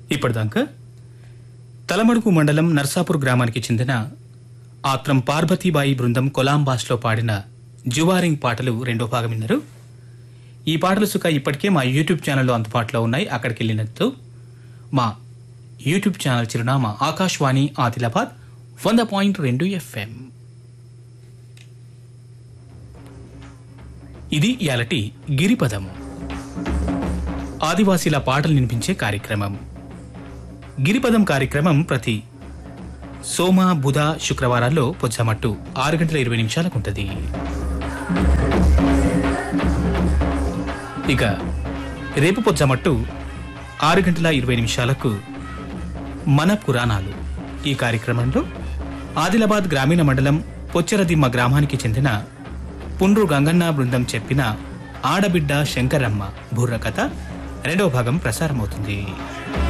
ఇప్పటిదాకా తలమడుగు మండలం నర్సాపూర్ గ్రామానికి చెందిన ఆత్రం పార్వతీబాయి బృందం కొలాంబాస్లో పాడిన జువారింగ్ పాటలు రెండో భాగం విన్నారు ఈ పాటలు సుఖ ఇప్పటికే మా యూట్యూబ్ ఛానల్లో అందుబాటులో ఉన్నాయి అక్కడికి వెళ్ళినట్టు మా యూట్యూబ్ ఛానల్ చిరునామా ఆకాశవాణి ఆదిలాబాద్ వంద పాయింట్ రెండు ఎఫ్ఎం ఇది ఇయాలటి గిరిపదం ఆదివాసీల పాటలు వినిపించే కార్యక్రమం గిరిపదం కార్యక్రమం ప్రతి సోమ బుధ శుక్రవారాల్లో పొచ్చమట్టు ఆరు గంటల ఇరవై నిమిషాలకు ఉంటుంది ఇక రేపు పొచ్చమట్టు ఆరు గంటల ఇరవై నిమిషాలకు మన పురాణాలు ఈ కార్యక్రమంలో ఆదిలాబాద్ గ్రామీణ మండలం పొచ్చరదిమ్మ గ్రామానికి చెందిన పుండ్రు గంగన్న బృందం చెప్పిన ఆడబిడ్డ శంకరమ్మ బుర్ర కథ రెండవ భాగం ప్రసారమవుతుంది